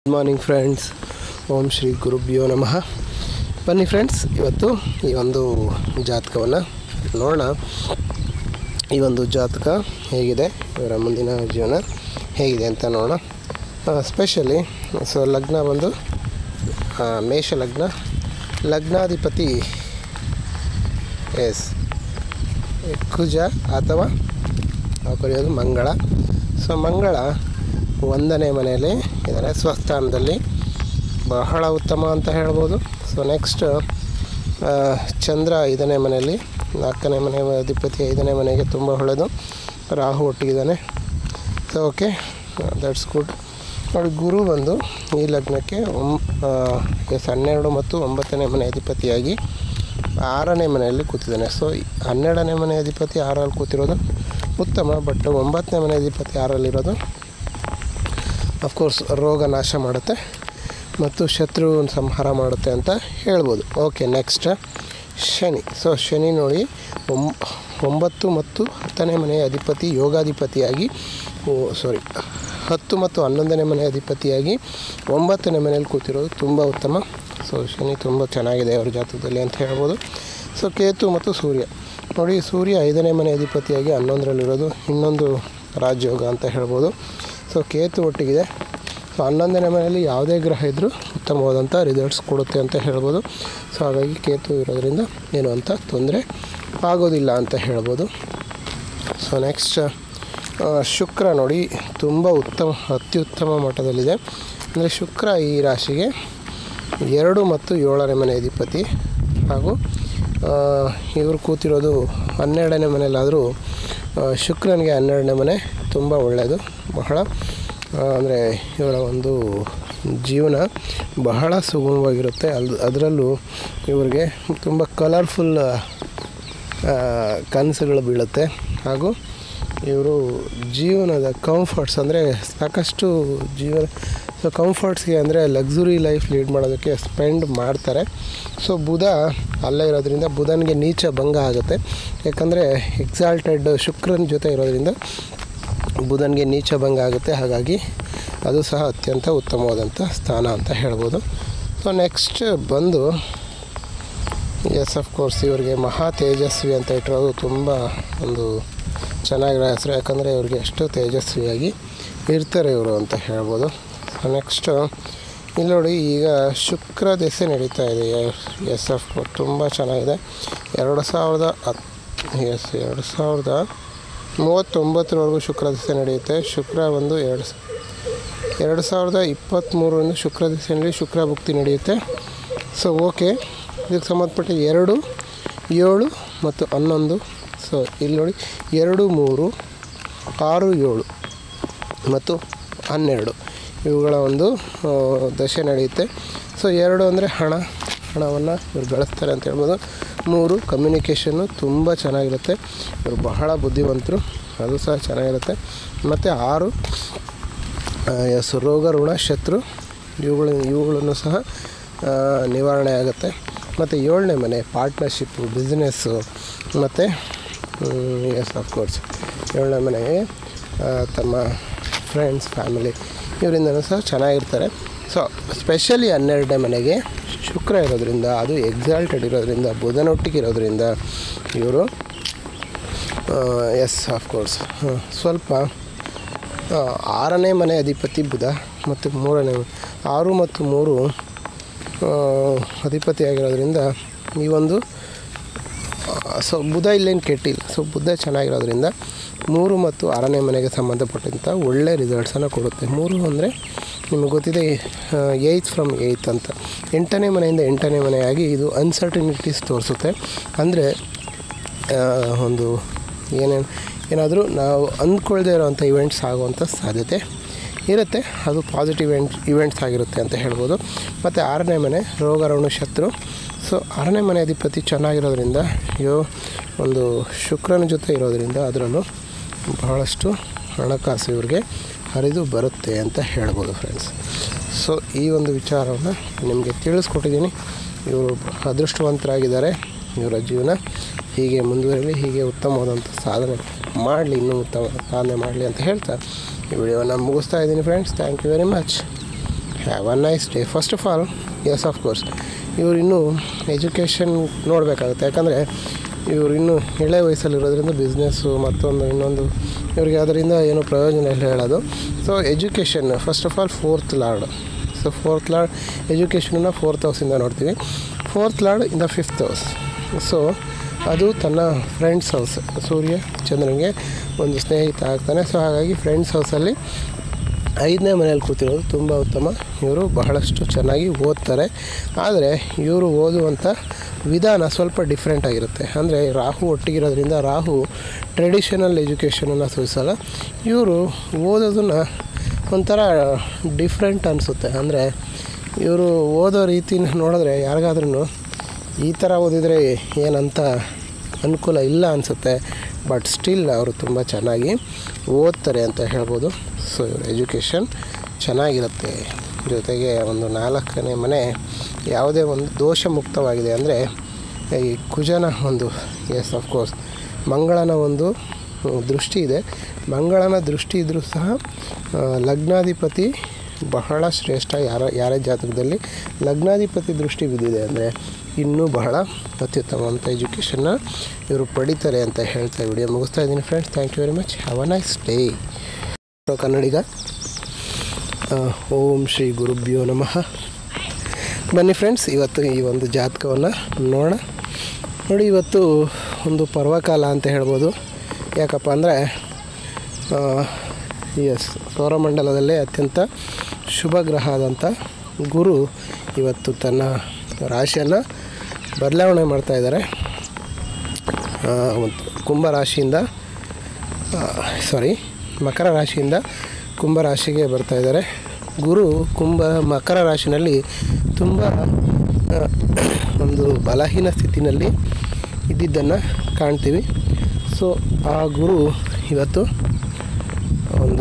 Good morning friends ಓಂ ಶ್ರೀ ಗುರುಭ್ಯೋ ನಮಃ ಬನ್ನಿ ಫ್ರೆಂಡ್ಸ್ ಇವತ್ತು ಈ ಒಂದು ಜಾತಕವನ್ನು ನೋಡೋಣ ಈ ಒಂದು ಜಾತಕ ಹೇಗಿದೆ ಇವರ ಮುಂದಿನ ಜೀವನ ಹೇಗಿದೆ ಅಂತ ನೋಡೋಣ ಸ್ಪೆಷಲಿ ಸೊ ಲಗ್ನ ಬಂದು ಆ, ಮೇಷ ಲಗ್ನ ಲಗ್ನಾಧಿಪತಿ ಎಸ್ ಕುಜ ಅಥವಾ ನಾವು ಕರೆಯೋದು ಮಂಗಳ ಸೊ ಮಂಗಳ ಒಂದನೇ ಮನೆಯಲ್ಲಿ ಇದ್ದಾರೆ ಸ್ವಸ್ಥಾನದಲ್ಲಿ ಬಹಳ ಉತ್ತಮ ಅಂತ ಹೇಳ್ಬೋದು ಸೊ ನೆಕ್ಸ್ಟ್ ಚಂದ್ರ ಐದನೇ ಮನೆಯಲ್ಲಿ ನಾಲ್ಕನೇ ಮನೆ ಅಧಿಪತಿ ಐದನೇ ಮನೆಗೆ ತುಂಬ ಒಳ್ಳೆಯದು ರಾಹು ಒಟ್ಟಿಗಿದ್ದಾನೆ ಸೊ ಓಕೆ ದಟ್ಸ್ ಗುಡ್ ನೋಡಿ ಗುರು ಬಂದು ಈ ಲಗ್ನಕ್ಕೆ ಒಂ ಎಸ್ ಹನ್ನೆರಡು ಮತ್ತು ಒಂಬತ್ತನೇ ಮನೆ ಅಧಿಪತಿಯಾಗಿ ಆರನೇ ಮನೆಯಲ್ಲಿ ಕೂತಿದ್ದಾನೆ ಸೊ ಹನ್ನೆರಡನೇ ಮನೆ ಅಧಿಪತಿ ಆರಲ್ಲಿ ಕೂತಿರೋದು ಉತ್ತಮ ಬಟ್ ಒಂಬತ್ತನೇ ಮನೆ ಅಧಿಪತಿ ಆರಲ್ಲಿರೋದು ಅಫ್ಕೋರ್ಸ್ ರೋಗ ನಾಶ ಮಾಡುತ್ತೆ ಮತ್ತು ಶತ್ರು ಸಂಹಾರ ಮಾಡುತ್ತೆ ಅಂತ ಹೇಳ್ಬೋದು okay next Shani so Shani ನೋಡಿ ಒಂಬ ಒಂಬತ್ತು ಮತ್ತು ಹತ್ತನೇ ಮನೆಯ ಅಧಿಪತಿ ಯೋಗಾಧಿಪತಿಯಾಗಿ ಸಾರಿ ಹತ್ತು ಮತ್ತು ಹನ್ನೊಂದನೇ ಮನೆ ಅಧಿಪತಿಯಾಗಿ ಒಂಬತ್ತನೇ ಮನೆಯಲ್ಲಿ ಕೂತಿರೋದು ತುಂಬ ಉತ್ತಮ ಸೊ ಶನಿ ತುಂಬ ಚೆನ್ನಾಗಿದೆ ಅವ್ರ ಜಾತಕದಲ್ಲಿ ಅಂತ ಹೇಳ್ಬೋದು ಸೊ ಕೇತು ಮತ್ತು ಸೂರ್ಯ ನೋಡಿ ಸೂರ್ಯ ಐದನೇ ಮನೆ ಅಧಿಪತಿಯಾಗಿ ಹನ್ನೊಂದರಲ್ಲಿರೋದು ಇನ್ನೊಂದು ರಾಜಯೋಗ ಅಂತ ಹೇಳ್ಬೋದು ಸೊ ಕೇತು ಒಟ್ಟಿಗಿದೆ ಸೊ ಹನ್ನೊಂದನೇ ಮನೆಯಲ್ಲಿ ಯಾವುದೇ ಗ್ರಹ ಇದ್ದರೂ ಉತ್ತಮವಾದಂಥ ರಿಸಲ್ಟ್ಸ್ ಕೊಡುತ್ತೆ ಅಂತ ಹೇಳ್ಬೋದು ಸೊ ಹಾಗಾಗಿ ಕೇತು ಇರೋದ್ರಿಂದ ಏನು ಅಂತ ತೊಂದರೆ ಆಗೋದಿಲ್ಲ ಅಂತ ಹೇಳ್ಬೋದು ಸೊ ನೆಕ್ಸ್ಟ್ ಶುಕ್ರ ನೋಡಿ ತುಂಬ ಉತ್ತಮ ಅತ್ಯುತ್ತಮ ಮಟ್ಟದಲ್ಲಿದೆ ಅಂದರೆ ಶುಕ್ರ ಈ ರಾಶಿಗೆ ಎರಡು ಮತ್ತು ಏಳನೇ ಮನೆ ಅಧಿಪತಿ ಹಾಗೂ ಆ, ಇವರು ಕೂತಿರೋದು ಹನ್ನೆರಡನೇ ಮನೆಯಲ್ಲಾದರೂ ಶುಕ್ರನಿಗೆ ಹನ್ನೆರಡನೇ ಮನೆ ತುಂಬ ಒಳ್ಳೆಯದು ಬಹಳ ಅಂದರೆ ಇವರ ಒಂದು ಜೀವನ ಬಹಳ ಸುಗಮವಾಗಿರುತ್ತೆ ಅಲ್ಲಿ ಅದರಲ್ಲೂ ಇವರಿಗೆ ತುಂಬ ಕಲರ್ಫುಲ್ ಕನಸುಗಳು ಬೀಳುತ್ತೆ ಹಾಗೂ ಇವರು ಜೀವನದ ಕಂಫರ್ಟ್ಸ್ ಅಂದರೆ ಸಾಕಷ್ಟು ಜೀವನ ಸೊ ಕಂಫರ್ಟ್ಸ್ಗೆ ಅಂದರೆ ಲಕ್ಸುರಿ ಲೈಫ್ ಲೀಡ್ ಮಾಡೋದಕ್ಕೆ ಸ್ಪೆಂಡ್ ಮಾಡ್ತಾರೆ ಸೊ ಬುಧ ಅಲ್ಲೇ ಇರೋದ್ರಿಂದ ಬುಧನಿಗೆ ನೀಚ ಭಂಗ ಆಗುತ್ತೆ ಯಾಕಂದರೆ ಎಕ್ಸಾಲ್ಟೆಡ್ ಶುಕ್ರನ ಜೊತೆ ಇರೋದ್ರಿಂದ ಬುಧನಿಗೆ ನೀಚ ಭಂಗ ಆಗುತ್ತೆ ಹಾಗಾಗಿ ಅದು ಸಹ ಅತ್ಯಂತ ಉತ್ತಮವಾದಂಥ ಸ್ಥಾನ ಅಂತ ಹೇಳ್ಬೋದು ಸೊ ನೆಕ್ಸ್ಟ್ ಬಂದು ಎಸ್ ಆಫ್ ಕೋರ್ಸ್ ಇವರಿಗೆ ಮಹಾ ತೇಜಸ್ವಿ ಅಂತ ಇಟ್ಟಿರೋದು ತುಂಬ ಒಂದು ಚೆನ್ನಾಗಿರೋ ಹೆಸರು ಯಾಕಂದರೆ ಇವ್ರಿಗೆ ಎಷ್ಟು ತೇಜಸ್ವಿಯಾಗಿ ಇರ್ತಾರೆ ಇವರು ಅಂತ ಹೇಳ್ಬೋದು ನೆಕ್ಸ್ಟು ಇಲ್ಲಿ ನೋಡಿ ಈಗ ಶುಕ್ರ ದೆಸೆ ನಡೀತಾ ಇದೆ ಎಸ್ ಆಫ್ ಕೋರ್ಸ್ ತುಂಬ ಚೆನ್ನಾಗಿದೆ ಎರಡು ಸಾವಿರದ ಹತ್ ಎಸ್ ಎರಡು ಸಾವಿರದ ಮೂವತ್ತೊಂಬತ್ತರವರೆಗೂ ಶುಕ್ರ ದೆಸೆ ನಡೆಯುತ್ತೆ ಶುಕ್ರ ಒಂದು ಎರಡು ಸ- ಎರಡು ಸಾವಿರದ ಇಪ್ಪತ್ತ್ಮೂರರಿಂದ ಶುಕ್ರ ದಿಸೆಯಲ್ಲಿ ಶುಕ್ರ ಭುಕ್ತಿ ನಡೆಯುತ್ತೆ ಸೊ ಓಕೆ ಇದಕ್ಕೆ ಸಂಬಂಧಪಟ್ಟ ಎರಡು ಏಳು ಮತ್ತು ಹನ್ನೊಂದು ಸೊ ಇಲ್ಲಿ ನೋಡಿ ಎರಡು ಮೂರು ಆರು ಏಳು ಮತ್ತು ಹನ್ನೆರಡು ಇವುಗಳ ಒಂದು ಆ, ದಶೆ ನಡೆಯುತ್ತೆ ಸೊ ಎರಡು ಅಂದರೆ ಹಣ ಹಣವನ್ನು ಇವ್ರು ಗಳಿಸ್ತಾರೆ ಅಂತ ಹೇಳ್ಬೋದು ಮೂರು ಕಮ್ಯುನಿಕೇಷನ್ನು ತುಂಬ ಚೆನ್ನಾಗಿರುತ್ತೆ ಇವರು ಬಹಳ ಬುದ್ಧಿವಂತರು ಅದು ಸಹ ಚೆನ್ನಾಗಿರುತ್ತೆ ಮತ್ತು ಆರು ಆ, ಎಸ್ ರೋಗ ಋಣ ಶತ್ರು ಇವುಗಳು ಇವುಗಳನ್ನು ಸಹ ಆ, ನಿವಾರಣೆ ಆಗುತ್ತೆ ಮತ್ತು ಏಳನೇ ಮನೆ ಪಾರ್ಟ್ನರ್ಶಿಪ್ಪು ಬಿಸ್ನೆಸ್ಸು ಮತ್ತು ಎಸ್ ಕೋರ್ಸ್ ಏಳನೇ ಮನೆಗೆ ಆ, ತಮ್ಮ ಫ್ರೆಂಡ್ಸ್ ಫ್ಯಾಮಿಲಿ ಇವರಿಂದನೂ ಸಹ ಚೆನ್ನಾಗಿರ್ತಾರೆ ಸೊ ಸ್ಪೆಷಲಿ ಹನ್ನೆರಡನೇ ಮನೆಗೆ ಶುಕ್ರ ಇರೋದ್ರಿಂದ ಅದು ಎಕ್ಸಾಲ್ಟೆಡ್ ಇರೋದ್ರಿಂದ ಬುಧನೊಟ್ಟಿಗೆ ಇರೋದ್ರಿಂದ ಇವರು ಎಸ್ ಕೋರ್ಸ್ ಸ್ವಲ್ಪ ಆ, ಆರನೇ ಮನೆ ಅಧಿಪತಿ ಬುಧ ಮತ್ತು ಮೂರನೇ ಮನೆ. ಆರು ಮತ್ತು ಮೂರು ಆ, ಅಧಿಪತಿಯಾಗಿರೋದ್ರಿಂದ ಈ ಒಂದು ಸೊ ಬುಧ ಇಲ್ಲೇನು ಕೆಟ್ಟಿಲ್ಲ ಸೊ ಬುಧ ಚೆನ್ನಾಗಿರೋದ್ರಿಂದ ಮೂರು ಮತ್ತು ಆರನೇ ಮನೆಗೆ ಸಂಬಂಧಪಟ್ಟಂಥ ಒಳ್ಳೆ ರಿಸಲ್ಟ್ಸನ್ನು ಕೊಡುತ್ತೆ ಮೂರು ಅಂದರೆ ನಿಮಗೆ ಗೊತ್ತಿದೆ ಏಯ್ತ್ ಫ್ರಮ್ ಏಯ್ತ್ ಅಂತ ಎಂಟನೇ ಮನೆಯಿಂದ ಎಂಟನೇ ಮನೆಯಾಗಿ ಇದು ಅನ್ಸರ್ಟಿನಿಟೀಸ್ ತೋರಿಸುತ್ತೆ ಅಂದರೆ ಒಂದು ಏನೇನು ಏನಾದರೂ ನಾವು ಅಂದ್ಕೊಳ್ದೇ ಇರೋವಂಥ ಇವೆಂಟ್ಸ್ ಆಗುವಂಥ ಸಾಧ್ಯತೆ ಇರುತ್ತೆ ಅದು ಪಾಸಿಟಿವ್ ಇವೆಂಟ್ ಇವೆಂಟ್ಸ್ ಆಗಿರುತ್ತೆ ಅಂತ ಹೇಳ್ಬೋದು ಮತ್ತು ಆರನೇ ಮನೆ ರೋಗ ಋಣ ಶತ್ರು ಸೊ ಆರನೇ ಮನೆ ಅಧಿಪತಿ ಚೆನ್ನಾಗಿರೋದ್ರಿಂದ ಯೋ ಒಂದು ಶುಕ್ರನ ಜೊತೆ ಇರೋದ್ರಿಂದ ಅದರಲ್ಲೂ ಬಹಳಷ್ಟು ಹಣಕಾಸು ಇವ್ರಿಗೆ ಹರಿದು ಬರುತ್ತೆ ಅಂತ ಹೇಳ್ಬೋದು ಫ್ರೆಂಡ್ಸ್ ಸೊ ಈ ಒಂದು ವಿಚಾರವನ್ನು ನಿಮಗೆ ತಿಳಿಸ್ಕೊಟ್ಟಿದ್ದೀನಿ ಇವರು ಅದೃಷ್ಟವಂತರಾಗಿದ್ದಾರೆ ಇವರ ಜೀವನ ಹೀಗೆ ಮುಂದುವರಿಲಿ ಹೀಗೆ ಉತ್ತಮವಾದಂಥ ಸಾಧನೆ ಮಾಡಲಿ ಇನ್ನೂ ಉತ್ತಮ ಸಾಧನೆ ಮಾಡಲಿ ಅಂತ ಹೇಳ್ತಾ ಈ ವಿಡಿಯೋನ ಮುಗಿಸ್ತಾ ಇದ್ದೀನಿ friends thank you very much have a nice day first of all yes of course ಇವರು ಇನ್ನೂ ಎಜುಕೇಷನ್ ನೋಡಬೇಕಾಗುತ್ತೆ ಯಾಕಂದರೆ ಇವರು ಇನ್ನೂ ಎಳೆ ವಯಸ್ಸಲ್ಲಿರೋದ್ರಿಂದ ಬಿಸ್ನೆಸ್ಸು ಮತ್ತೊಂದು ಇನ್ನೊಂದು ಇವ್ರಿಗೆ ಅದರಿಂದ ಏನೂ ಪ್ರಯೋಜನ ಇಲ್ಲ ಹೇಳೋದು so education first of all fourth lord so fourth lord ಎಜುಕೇಷನನ್ನು ಫೋರ್ತ್ ಹೌಸಿಂದ ನೋಡ್ತೀವಿ fourth lord in the fifth house so ಅದು ತನ್ನ ಫ್ರೆಂಡ್ಸ್ ಹೌಸ್ ಸೂರ್ಯ ಚಂದ್ರನಿಗೆ ಒಂದು ಸ್ನೇಹಿತ ಆಗ್ತಾನೆ ಸೊ ಹಾಗಾಗಿ ಫ್ರೆಂಡ್ಸ್ ಹೌಸಲ್ಲಿ ಐದನೇ ಮನೇಲಿ ಕೂತಿರೋದು ತುಂಬ ಉತ್ತಮ ಇವರು ಬಹಳಷ್ಟು ಚೆನ್ನಾಗಿ ಓದ್ತಾರೆ ಆದರೆ ಇವರು ಓದುವಂಥ ವಿಧಾನ ಸ್ವಲ್ಪ ಡಿಫ್ರೆಂಟ್ ಆಗಿರುತ್ತೆ ಅಂದರೆ ರಾಹು ಒಟ್ಟಿಗಿರೋದ್ರಿಂದ ರಾಹು ಟ್ರೆಡಿಷನಲ್ ಎಜುಕೇಷನನ್ನು ಸೂಚಿಸಲ್ಲ ಇವರು ಓದೋದನ್ನು ಒಂಥರ ಡಿಫ್ರೆಂಟ್ ಅನಿಸುತ್ತೆ ಅಂದರೆ ಇವರು ಓದೋ ರೀತಿನ ನೋಡಿದ್ರೆ ಯಾರಿಗಾದ್ರೂ ಈ ಥರ ಓದಿದರೆ ಏನಂತ ಅನುಕೂಲ ಇಲ್ಲ ಅನಿಸುತ್ತೆ ಬಟ್ ಸ್ಟಿಲ್ ಅವರು ತುಂಬ ಚೆನ್ನಾಗಿ ಓದ್ತಾರೆ ಅಂತ ಹೇಳ್ಬೋದು ಸೊ ಇವ್ರ ಎಜುಕೇಷನ್ ಚೆನ್ನಾಗಿರುತ್ತೆ ಜೊತೆಗೆ ಒಂದು ನಾಲ್ಕನೇ ಮನೆ ಯಾವುದೇ ಒಂದು ದೋಷ ಮುಕ್ತವಾಗಿದೆ ಅಂದರೆ ಈ ಕುಜನ ಒಂದು ಎಸ್ ಕೋರ್ಸ್ ಮಂಗಳನ ಒಂದು ಹ್ಮ್, ದೃಷ್ಟಿ ಇದೆ ಮಂಗಳನ ದೃಷ್ಟಿ ಇದ್ದರೂ ಸಹ ಆ, ಲಗ್ನಾಧಿಪತಿ ಬಹಳ ಶ್ರೇಷ್ಠ ಯಾರ ಯಾರೇ ಜಾತಕದಲ್ಲಿ ಲಗ್ನಾಧಿಪತಿ ದೃಷ್ಟಿ ಬಿದ್ದಿದೆ ಅಂದರೆ ಇನ್ನೂ ಬಹಳ ಅತ್ಯುತ್ತಮವಂಥ ಎಜುಕೇಷನ್ನ ಇವರು ಪಡಿತಾರೆ ಅಂತ ಹೇಳ್ತಾ ವಿಡಿಯೋ ಮುಗಿಸ್ತಾ ಇದ್ದೀನಿ friends thank you very much have a nice day Kannadiga ಆ, ಓಂ ಶ್ರೀ ಗುರುಭ್ಯೋ ನಮಃ ಬನ್ನಿ ಫ್ರೆಂಡ್ಸ್ ಇವತ್ತು ಈ ಒಂದು ಜಾತಕವನ್ನು ನೋಡೋಣ ನೋಡಿ ಇವತ್ತು ಒಂದು ಪರ್ವಕಾಲ ಅಂತ ಹೇಳ್ಬೋದು ಯಾಕಪ್ಪ ಅಂದರೆ ಎಸ್ ಸೌರಮಂಡಲದಲ್ಲೇ ಅತ್ಯಂತ ಶುಭ ಗ್ರಹ ಆದಂಥ ಗುರು ಇವತ್ತು ತನ್ನ ರಾಶಿಯನ್ನು ಬದಲಾವಣೆ ಮಾಡ್ತಾ ಇದ್ದಾರೆ ಆ, ಮತ್ತು ಕುಂಭ ರಾಶಿಯಿಂದ ಸಾರಿ ಮಕರ ರಾಶಿಯಿಂದ ಕುಂಭ ರಾಶಿಗೆ ಬರ್ತಾ ಇದ್ದಾರೆ ಗುರು ಕುಂಭ ಮಕರ ರಾಶಿನಲ್ಲಿ ತುಂಬ ಆ, ಒಂದು ಬಲಹೀನ ಸ್ಥಿತಿನಲ್ಲಿ ಇದ್ದಿದ್ದನ್ನು ಕಾಣ್ತೀವಿ ಸೊ ಆ ಗುರು ಇವತ್ತು ಒಂದು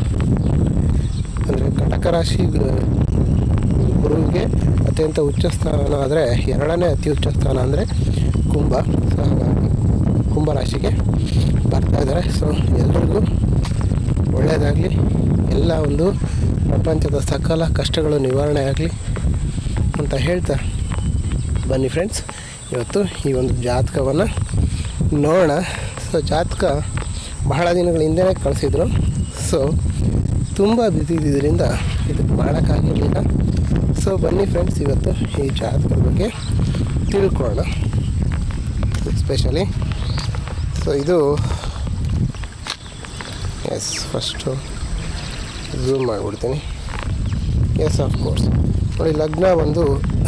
ಅಂದರೆ ಕಟಕ ರಾಶಿ ಗ- ಗುರುವಿಗೆ ಅತ್ಯಂತ ಉಚ್ಚ ಸ್ಥಾನ ಆದರೆ ಎರಡನೇ ಅತಿ ಉಚ್ಚ ಸ್ಥಾನ ಅಂದರೆ ಕುಂಭ ಸೊ ಹಾಗಾಗಿ ಕುಂಭ ರಾಶಿಗೆ ಬರ್ತಾ ಇದ್ದಾರೆ ಸೊ ಎಲ್ರಿಗೂ ಒಳ್ಳೆಯದಾಗಲಿ ಎಲ್ಲ ಒಂದು ಪ್ರಪಂಚದ ಸಕಲ ಕಷ್ಟಗಳು ನಿವಾರಣೆ ಆಗಲಿ ಅಂತ ಹೇಳ್ತಾ ಬನ್ನಿ ಫ್ರೆಂಡ್ಸ್ ಇವತ್ತು ಈ ಒಂದು ಜಾತಕವನ್ನು ನೋಡೋಣ ಸೊ ಜಾತಕ ಬಹಳ ದಿನಗಳ ಹಿಂದೆನೇ ಕಳಿಸಿದ್ರು ಸೊ ತುಂಬ ಬ್ಯುಸಿ ಇದ್ದಿದ್ದರಿಂದ ಇದಕ್ಕೆ ಮಾಡೋಕ್ಕಾಗಿರಲಿಲ್ಲ ಸೊ ಬನ್ನಿ ಫ್ರೆಂಡ್ಸ್ ಇವತ್ತು ಈ ಜಾತಕದ ಬಗ್ಗೆ ತಿಳ್ಕೊಳ್ಳೋಣ ಸ್ಪೆಷಲಿ ಸೊ ಇದು ಎಸ್ ಫಸ್ಟು ಝೂಮ್ ಮಾಡಿಬಿಡ್ತೀನಿ ಎಸ್ ಆಫ್ ಕೋರ್ಸ್ ನೋಡಿ ಲಗ್ನ ಒಂದು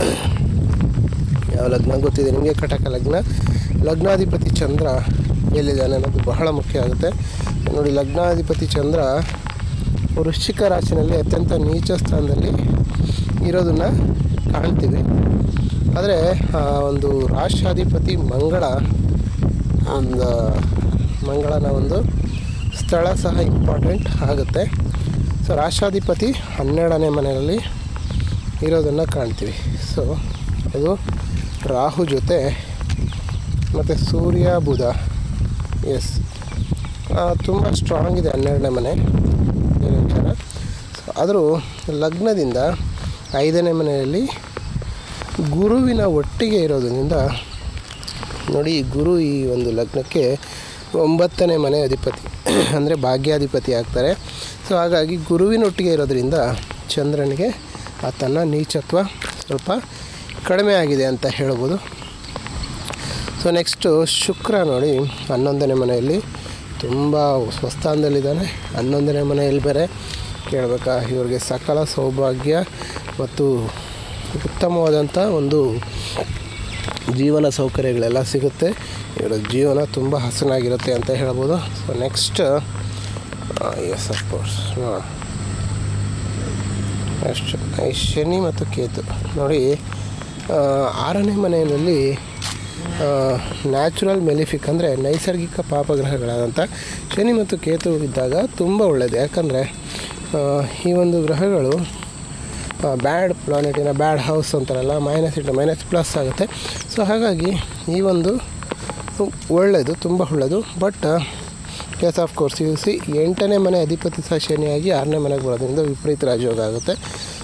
ಯಾವ ಲಗ್ನ ಗೊತ್ತಿದೆ ನಿಮಗೆ ಕಟಕ ಲಗ್ನ ಲಗ್ನಾಧಿಪತಿ ಚಂದ್ರ ಎಲ್ಲಿದ್ದಾನೆ ಅನ್ನೋದು ಬಹಳ ಮುಖ್ಯ ಆಗುತ್ತೆ ನೋಡಿ ಲಗ್ನಾಧಿಪತಿ ಚಂದ್ರ ವೃಶ್ಚಿಕ ರಾಶಿನಲ್ಲಿ ಅತ್ಯಂತ ನೀಚ ಸ್ಥಾನದಲ್ಲಿ ಇರೋದನ್ನು ಕಾಣ್ತೀವಿ ಆದರೆ ಆ ಒಂದು ರಾಷ್ಟ್ರಾಧಿಪತಿ ಮಂಗಳ ಒಂದು ಮಂಗಳನ ಒಂದು ಸ್ಥಳ ಸಹ ಇಂಪಾರ್ಟೆಂಟ್ ಆಗುತ್ತೆ ಸೊ ರಾಷ್ಟ್ರಾಧಿಪತಿ ಹನ್ನೆರಡನೇ ಮನೆಯಲ್ಲಿ ಇರೋದನ್ನು ಕಾಣ್ತೀವಿ ಸೊ ಅದು ರಾಹು ಜೊತೆ ಮತ್ತು ಸೂರ್ಯ ಬುಧ ಎಸ್ ತುಂಬ ಸ್ಟ್ರಾಂಗ್ ಇದೆ ಹನ್ನೆರಡನೇ ಮನೆ ಬೇರೆ ವಿಚಾರ ಸೊ ಆದರೂ ಲಗ್ನದಿಂದ ಐದನೇ ಮನೆಯಲ್ಲಿ ಗುರುವಿನ ಒಟ್ಟಿಗೆ ಇರೋದ್ರಿಂದ ನೋಡಿ ಈ ಗುರು ಈ ಒಂದು ಲಗ್ನಕ್ಕೆ ಒಂಬತ್ತನೇ ಮನೆ ಅಧಿಪತಿ ಅಂದರೆ ಭಾಗ್ಯಾಧಿಪತಿ ಆಗ್ತಾರೆ ಸೊ ಹಾಗಾಗಿ ಗುರುವಿನೊಟ್ಟಿಗೆ ಇರೋದ್ರಿಂದ ಚಂದ್ರನಿಗೆ ಆ ತನ್ನ ನೀಚತ್ವ ಸ್ವಲ್ಪ ಕಡಿಮೆ ಆಗಿದೆ ಅಂತ ಹೇಳ್ಬೋದು ಸೊ ನೆಕ್ಸ್ಟು ಶುಕ್ರ ನೋಡಿ ಹನ್ನೊಂದನೇ ಮನೆಯಲ್ಲಿ ತುಂಬ ಸ್ವಸ್ಥಾನದಲ್ಲಿದ್ದಾನೆ ಹನ್ನೊಂದನೇ ಮನೆಯಲ್ಲಿ ಬೇರೆ ಕೇಳಬೇಕಾ ಇವ್ರಿಗೆ ಸಕಲ ಸೌಭಾಗ್ಯ ಮತ್ತು ಉತ್ತಮವಾದಂಥ ಒಂದು ಜೀವನ ಸೌಕರ್ಯಗಳೆಲ್ಲ ಸಿಗುತ್ತೆ ಇವರ ಜೀವನ ತುಂಬ ಹಸನಾಗಿರುತ್ತೆ ಅಂತ ಹೇಳ್ಬೋದು ಸೊ ನೆಕ್ಸ್ಟ್ ಎಸ್ ಅಫ್ಕೋರ್ಸ್ ನೋಡೋಣ ಅಷ್ಟು ಈ ಶನಿ ಮತ್ತು ಕೇತು ನೋಡಿ ಆ, ಆರನೇ ಮನೆಯಲ್ಲಿ ನ್ಯಾಚುರಲ್ ಮೆಲಿಫಿಕ್ ಅಂದರೆ ನೈಸರ್ಗಿಕ ಪಾಪಗ್ರಹಗಳಾದಂಥ ಶನಿ ಮತ್ತು ಕೇತು ಇದ್ದಾಗ ತುಂಬ ಒಳ್ಳೆಯದು ಯಾಕಂದರೆ ಈ ಒಂದು ಗ್ರಹಗಳು ಬ್ಯಾಡ್ ಪ್ಲಾನೆಟಿನ ಬ್ಯಾಡ್ ಹೌಸ್ ಅಂತಾರಲ್ಲ ಮೈನಸ್ ಇಂಟು ಮೈನಸ್ ಪ್ಲಸ್ ಆಗುತ್ತೆ ಸೊ ಹಾಗಾಗಿ ಈ ಒಂದು ಒಳ್ಳೆಯದು ತುಂಬ ಒಳ್ಳೆಯದು but yes of course you see ಎಂಟನೇ ಮನೆ ಅಧಿಪತಿ ಸಹ ಶನಿಯಾಗಿ ಆರನೇ ಮನೆಗೆ ಬರೋದ್ರಿಂದ ವಿಪರೀತ ರಾಜಯೋಗ ಆಗುತ್ತೆ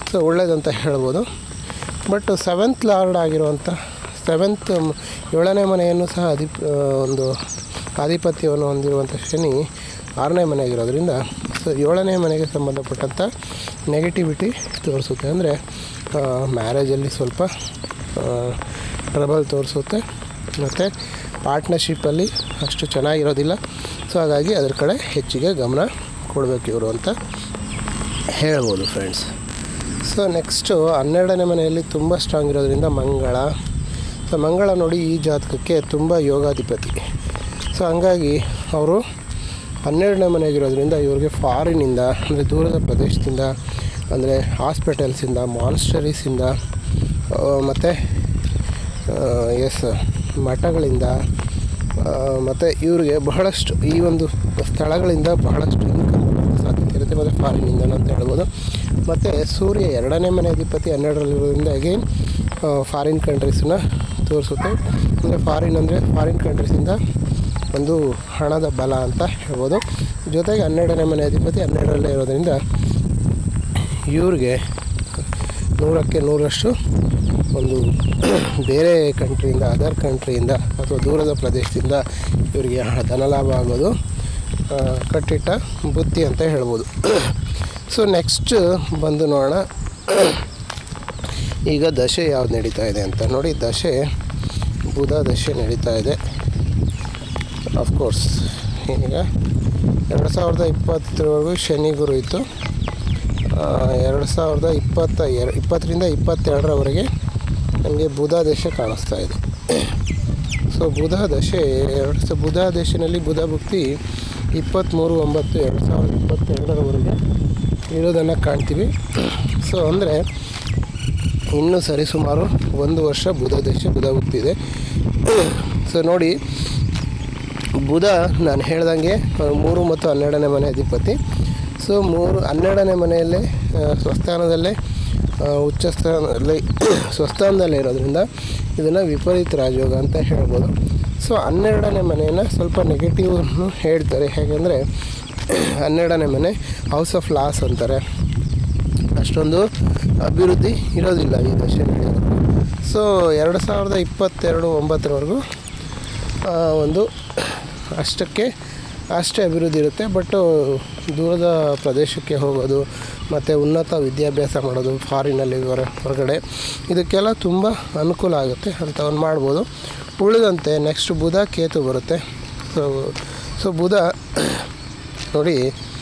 ಸೊ ಒಳ್ಳೇದಂತ ಹೇಳ್ಬೋದು ಬಟ್ ಸೆವೆಂತ್ ಲಾರ್ಡ್ ಆಗಿರುವಂಥ ಸೆವೆಂತ್ ಏಳನೇ ಮನೆಯನ್ನು ಸಹ ಅಧಿ ಒಂದು ಆಧಿಪತ್ಯವನ್ನು ಹೊಂದಿರುವಂಥ ಶನಿ ಆರನೇ ಮನೆಯಾಗಿರೋದ್ರಿಂದ ಸೊ ಏಳನೇ ಮನೆಗೆ ಸಂಬಂಧಪಟ್ಟಂಥ ನೆಗೆಟಿವಿಟಿ ತೋರಿಸುತ್ತೆ ಅಂದರೆ ಮ್ಯಾರೇಜಲ್ಲಿ ಸ್ವಲ್ಪ ಟ್ರಬಲ್ ತೋರಿಸುತ್ತೆ ಮತ್ತು ಪಾರ್ಟ್ನರ್ಶಿಪ್ಪಲ್ಲಿ ಅಷ್ಟು ಚೆನ್ನಾಗಿರೋದಿಲ್ಲ ಸೊ ಹಾಗಾಗಿ ಅದ್ರ ಕಡೆ ಹೆಚ್ಚಿಗೆ ಗಮನ ಕೊಡಬೇಕು ಇವರು ಅಂತ ಹೇಳ್ಬೋದು ಫ್ರೆಂಡ್ಸ್ ಸೊ ನೆಕ್ಸ್ಟು ಹನ್ನೆರಡನೇ ಮನೆಯಲ್ಲಿ ತುಂಬ ಸ್ಟ್ರಾಂಗ್ ಇರೋದ್ರಿಂದ ಮಂಗಳ ಸೊ ಮಂಗಳ ನೋಡಿ ಈ ಜಾತಕಕ್ಕೆ ತುಂಬ ಯೋಗಾಧಿಪತಿ ಸೊ ಹಂಗಾಗಿ ಅವರು ಹನ್ನೆರಡನೇ ಮನೆಯಾಗಿರೋದ್ರಿಂದ ಇವ್ರಿಗೆ ಫಾರಿನಿಂದ ಅಂದರೆ ದೂರದ ಪ್ರದೇಶದಿಂದ ಅಂದರೆ ಹಾಸ್ಪಿಟಲ್ಸಿಂದ ಮಾನ್ಸ್ಟರೀಸಿಂದ ಮತ್ತು ಎಸ್ ಮಠಗಳಿಂದ ಮತ್ತು ಇವ್ರಿಗೆ ಬಹಳಷ್ಟು ಈ ಒಂದು ಸ್ಥಳಗಳಿಂದ ಬಹಳಷ್ಟು ಇನ್ಕಮ್ ಸಾಧ್ಯತೆ ಇರುತ್ತೆ ಮತ್ತು ಫಾರಿನಿಂದ ಅಂತ ಹೇಳ್ಬೋದು ಮತ್ತು ಸೂರ್ಯ ಎರಡನೇ ಮನೆ ಅಧಿಪತಿ ಹನ್ನೆರಡರಲ್ಲಿರೋದ್ರಿಂದ ಅಗೇನ್ ಫಾರಿನ್ ಕಂಟ್ರೀಸನ್ನ ತೋರಿಸುತ್ತೆ ಅಂದರೆ ಫಾರಿನ್ ಅಂದರೆ ಫಾರಿನ್ ಕಂಟ್ರೀಸಿಂದ ಒಂದು ಹಣದ ಬಲ ಅಂತ ಹೇಳ್ಬೋದು ಜೊತೆಗೆ ಹನ್ನೆರಡನೇ ಮನೆ ಅಧಿಪತಿ ಹನ್ನೆರಡರಲ್ಲೇ ಇರೋದ್ರಿಂದ ಇವ್ರಿಗೆ ನೂರಕ್ಕೆ ನೂರಷ್ಟು ಒಂದು ಬೇರೆ ಕಂಟ್ರಿಯಿಂದ ಅದರ್ ಕಂಟ್ರಿಯಿಂದ ಅಥವಾ ದೂರದ ಪ್ರದೇಶದಿಂದ ಇವರಿಗೆ ಹ- ಧನಲಾಭ ಆಗೋದು ಆ, ಕಟ್ಟಿಟ್ಟ ಬುತ್ತಿ ಅಂತ ಹೇಳ್ಬೋದು ಸೊ ನೆಕ್ಸ್ಟ್ ಬಂದು ನೋಡೋಣ ಈಗ ದಶೆ ಯಾವ್ದು ನಡೀತಾ ಇದೆ ಅಂತ ನೋಡಿ ದಶೆ ಬುಧ ದಶೆ ನಡೀತಾ ಇದೆ ಅಫ್ಕೋರ್ಸ್ ಈಗ ಎರಡು ಸಾವಿರದ ಇಪ್ಪತ್ತರವರೆಗೂ ಶನಿ ಗುರು ಇತ್ತು ಆ, ಎರಡು ಸಾವಿರದ ಇಪ್ಪತ್ತ ಎರ ಇಪ್ಪತ್ತರಿಂದ ಇಪ್ಪತ್ತೆರಡರವರೆಗೆ ನಮಗೆ ಬುಧ ದಶೆ ಕಾಣಿಸ್ತಾ ಇದೆ ಸೊ ಬುಧ ದಶೆ ಎರಡು ಸ ಬುಧ ದಶೆಯಲ್ಲಿ ಬುಧ ಭಕ್ತಿ ಇಪ್ಪತ್ತ್ಮೂರು ಒಂಬತ್ತು ಎರಡು ಸಾವಿರದ ಇಪ್ಪತ್ತೆರಡರವರೆಗೆ ಇರೋದನ್ನು ಕಾಣ್ತೀವಿ ಸೊ ಅಂದರೆ ಇನ್ನು ಸರಿಸುಮಾರು ಒಂದು ವರ್ಷ ಬುಧ ದಶೆ ಬುಧ ಭಕ್ತಿ ಇದೆ ಸೊ ನೋಡಿ ಬುಧ ನಾನು ಹೇಳ್ದಂಗೆ ಆ, ಮೂರು ಮತ್ತು ಹನ್ನೆರಡನೇ ಮನೆ ಅಧಿಪತಿ ಸೊ ಮೂರು ಹನ್ನೆರಡನೇ ಮನೆಯಲ್ಲೇ ಆ, ಸ್ವಸ್ಥಾನದಲ್ಲೇ ಆ, ಉಚ್ಚ ಸ್ಥಾನದಲ್ಲಿ ಸ್ವಸ್ಥಾನದಲ್ಲೇ ಇರೋದ್ರಿಂದ ಇದನ್ನು ವಿಪರೀತ ರಾಜಯೋಗ ಅಂತ ಹೇಳ್ಬೋದು ಸೊ ಹನ್ನೆರಡನೇ ಮನೆಯನ್ನು ಸ್ವಲ್ಪ ನೆಗೆಟಿವ್ನು ಹೇಳ್ತಾರೆ ಹೇಗೆಂದರೆ ಹನ್ನೆರಡನೇ ಮನೆ ಹೌಸ್ ಆಫ್ ಲಾಸ್ ಅಂತಾರೆ ಅಷ್ಟೊಂದು ಅಭಿವೃದ್ಧಿ ಇರೋದಿಲ್ಲ ಈ ದಶೆ ನಡೆಯೋದು ಸೊ ಎರಡು ಸಾವಿರದ ಇಪ್ಪತ್ತೆರಡು ಒಂಬತ್ತರವರೆಗೂ ಆ, ಒಂದು ಅಷ್ಟಕ್ಕೆ ಅಷ್ಟೇ ಅಭಿವೃದ್ಧಿ ಇರುತ್ತೆ ಬಟ್ ದೂರದ ಪ್ರದೇಶಕ್ಕೆ ಹೋಗೋದು ಮತ್ತು ಉನ್ನತ ವಿದ್ಯಾಭ್ಯಾಸ ಮಾಡೋದು ಫಾರಿನಲ್ಲಿ ಹೊರ ಹೊರಗಡೆ ಇದಕ್ಕೆಲ್ಲ ತುಂಬ ಅನುಕೂಲ ಆಗುತ್ತೆ ಅಂಥವನ್ನು ಮಾಡ್ಬೋದು ಉಳಿದಂತೆ ನೆಕ್ಸ್ಟ್ ಬುಧ ಕೇತು ಬರುತ್ತೆ ಸೊ ಸೊ ಬುಧ ನೋಡಿ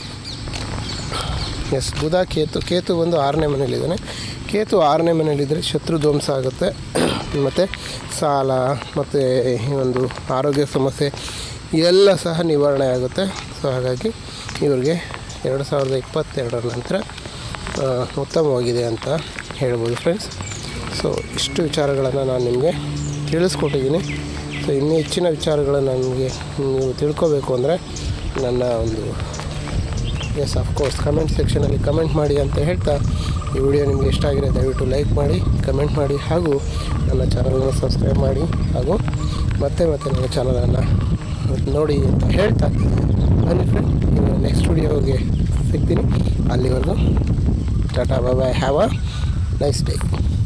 ಎಸ್ ಬುಧ ಕೇತು ಕೇತು ಬಂದು ಆರನೇ ಮನೇಲಿದ್ದಾನೆ ಕೇತು ಆರನೇ ಮನೇಲಿದ್ದರೆ ಶತ್ರು ಧ್ವಂಸ ಆಗುತ್ತೆ ಮತ್ತು ಸಾಲ ಮತ್ತು ಈ ಒಂದು ಆರೋಗ್ಯ ಸಮಸ್ಯೆ ಎಲ್ಲ ಸಹ ನಿವಾರಣೆ ಆಗುತ್ತೆ ಸೊ ಹಾಗಾಗಿ ಇವ್ರಿಗೆ ಎರಡು ಸಾವಿರದ ಇಪ್ಪತ್ತೆರಡರ ನಂತರ ಆ, ಉತ್ತಮವಾಗಿದೆ ಅಂತ ಹೇಳ್ಬೋದು ಫ್ರೆಂಡ್ಸ್ ಸೊ ಇಷ್ಟು ವಿಚಾರಗಳನ್ನು ನಾನು ನಿಮಗೆ ತಿಳಿಸ್ಕೊಟ್ಟಿದ್ದೀನಿ ಸೊ ಇನ್ನೂ ಹೆಚ್ಚಿನ ವಿಚಾರಗಳನ್ನು ನನಗೆ ನೀವು ತಿಳ್ಕೊಬೇಕು ಅಂದರೆ ನನ್ನ ಒಂದು ಎಸ್ ಅಫ್ಕೋರ್ಸ್ ಕಮೆಂಟ್ ಸೆಕ್ಷನಲ್ಲಿ ಕಮೆಂಟ್ ಮಾಡಿ ಅಂತ ಹೇಳ್ತಾ ಈ ವಿಡಿಯೋ ನಿಮಗೆ ಇಷ್ಟ ಆಗಿದೆ ದಯವಿಟ್ಟು ಲೈಕ್ ಮಾಡಿ ಕಮೆಂಟ್ ಮಾಡಿ ಹಾಗೂ ನನ್ನ ಚಾನಲನ್ನು ಸಬ್ಸ್ಕ್ರೈಬ್ ಮಾಡಿ ಹಾಗೂ ಮತ್ತೆ ಮತ್ತೆ ನನ್ನ ಚಾನಲನ್ನು ನೋಡಿ ಅಂತ ಹೇಳ್ತಾ ಬನ್ನಿ ಫ್ರೆಂಡ್ ಇನ್ನು ನೆಕ್ಸ್ಟ್ ವಿಡಿಯೋಗೆ ಸಿಗ್ತೀನಿ ಅಲ್ಲಿವರೆಗೂ tata bye have a nice day